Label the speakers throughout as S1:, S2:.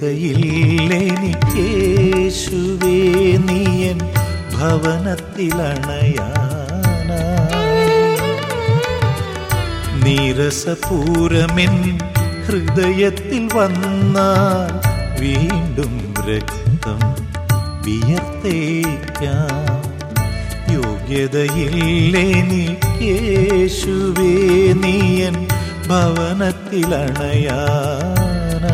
S1: യോഗ്യതയില്ലെനിക്കേശുവേ നീയൻ ഭവനത്തിലണയാനാ നീരസപൂരമെൻ ഹൃദയത്തിൽ വന്നാൽ വീണ്ടും രക്തം വിയർത്തേക്കാം യോഗ്യതയില്ലെനിക്കേശുവേ നീയൻ ഭവനത്തിലണയാനാ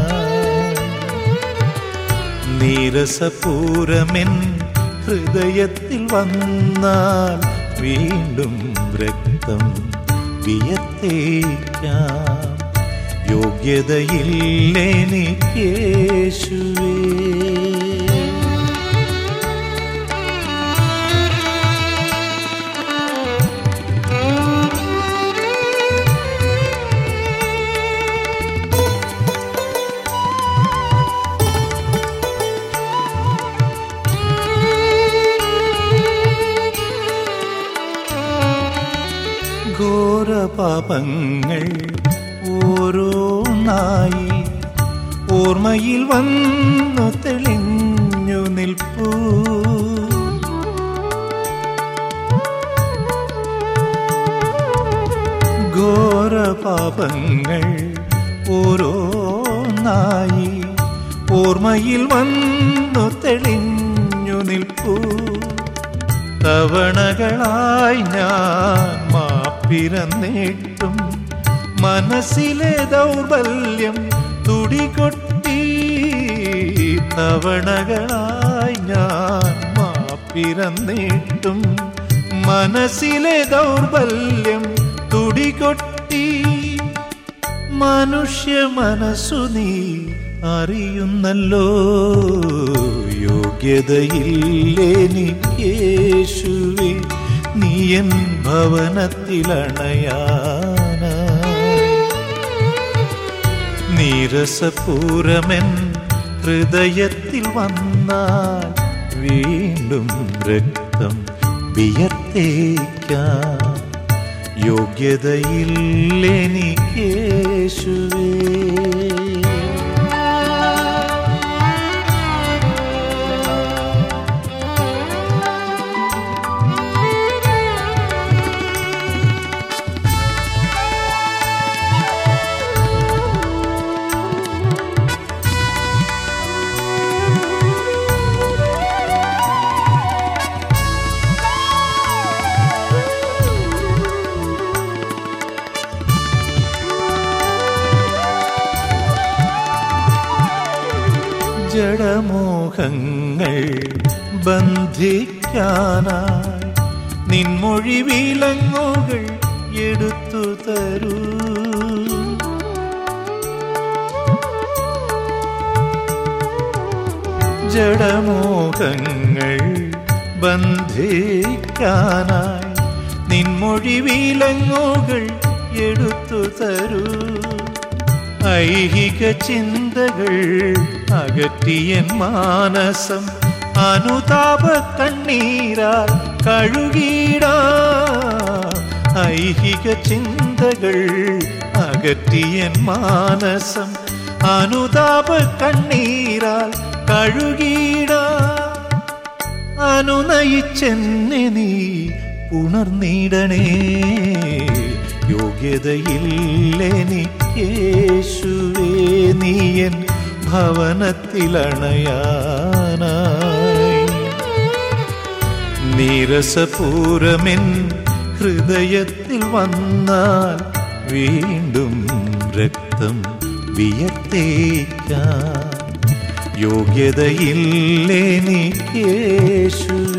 S1: നീരസപൂരമെൻ ഹൃദയത്തിൽ വന്നാൽ വീണ്ടും രക്തം വിയത്തേക്കാം യോഗ്യതയില്ലെനിക്കേശുവേ ഘോരപാപങ്ങൾ ഓരോന്നായി ഓർമ്മയിൽ വന്നു തെളിഞ്ഞു നിൽപ്പൂ ഘോരപാപങ്ങൾ ഓരോന്നായി ഓർമ്മയിൽ വന്നു തെളിഞ്ഞു നിൽപ്പൂ തവണകളായി ഞാൻ മാപ്പിരന്നിട്ടും മനസ്സിലെ ദൗർബല്യം തുടികൊട്ടി തവണകളായി ഞാൻ മാപ്പിരന്നിട്ടും മനസ്സിലെ ദൗർബല്യം തുടികൊട്ടി മനുഷ്യ മനസ്സു നീ അറിയുന്നല്ലോ യോഗ്യതയില്ലെനിക്കേശുവേ നീയൻ ഭവനത്തിലണയാന നീരസപൂരമെൻ ഹൃദയത്തിൽ വന്നാൽ വീണ്ടും രക്തം വിയർത്തേക്കാം യോഗ്യതയില്ലെനിക്കേശുവേ ജഡമോഹങ്ങൾ ബന്ധിക്കാനായി നിൻമൊഴി വിലങ്ങുകൾ എടുത്തു തരൂ ജഡമോഹങ്ങൾ ബന്ധിക്കാനായി നിൻമൊഴി വിലങ്ങുകൾ എടുത്തു തരൂ ഐഹിക ചിന്തകൾ അകറ്റിയൻ മാനസം അനുതാപ കണ്ണീരാൽ കഴുകിടാ ഐഹിക ചിന്തകൾ അകറ്റിയൻ മാനസം അനുതാപ കണ്ണീരാൽ കഴുകിടാ അനുനയിച്ചെന്നെ നീ ഉണർന്നിടണേ യോഗ്യതയില്ലെനിക്കേശുവേ നീയൻ ഭവനത്തിലണയാനായി നീരസപൂരമെൻ ഹൃദയത്തിൽ വന്നാൽ വീണ്ടും രക്തം വിയർത്തേക്കാം യോഗ്യതയില്ലെനിക്കേശുവേ